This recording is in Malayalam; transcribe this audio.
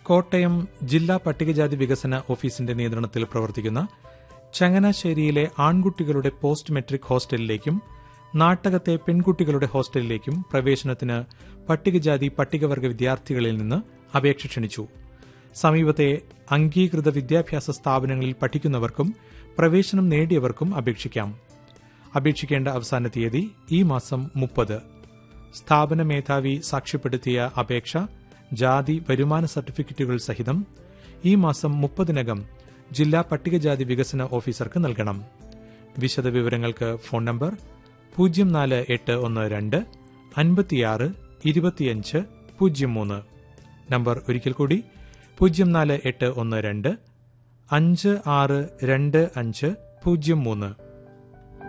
കോട്ടയം ജില്ലാ പട്ടികജാതി വികസന ഓഫീസിന്റെ നിയന്ത്രണത്തിൽ പ്രവർത്തിക്കുന്ന ചങ്ങനാശ്ശേരിയിലെ ആൺകുട്ടികളുടെ പോസ്റ്റ് മെട്രിക് ഹോസ്റ്റലിലേക്കും നാട്ടകത്തെ പെൺകുട്ടികളുടെ ഹോസ്റ്റലിലേക്കും പ്രവേശനത്തിന് പട്ടികജാതി പട്ടികവർഗ വിദ്യാർത്ഥികളിൽ നിന്ന് അപേക്ഷ ക്ഷണിച്ചു സമീപത്തെ അംഗീകൃത വിദ്യാഭ്യാസ സ്ഥാപനങ്ങളിൽ പഠിക്കുന്നവർക്കും പ്രവേശനം നേടിയവർക്കും അപേക്ഷിക്കാം അപേക്ഷിക്കേണ്ട അവസാന തീയതി ഈ മാസം മുപ്പത് സ്ഥാപന മേധാവി സാക്ഷ്യപ്പെടുത്തിയ അപേക്ഷ ജാതി വരുമാന സർട്ടിഫിക്കറ്റുകൾ സഹിതം ഈ മാസം മുപ്പതിനകം ജില്ലാ പട്ടികജാതി വികസന ഓഫീസർക്ക് നൽകണം വിശദവിവരങ്ങൾക്ക് ഫോൺ നമ്പർ പൂജ്യം നാല് എട്ട് ഒന്ന് രണ്ട് അൻപത്തിയാറ് ഇരുപത്തിയഞ്ച് പൂജ്യം മൂന്ന് നമ്പർ ഒരിക്കൽ കൂടി പൂജ്യം നാല് എട്ട് ഒന്ന് രണ്ട് അഞ്ച് ആറ് രണ്ട് അഞ്ച് പൂജ്യം മൂന്ന്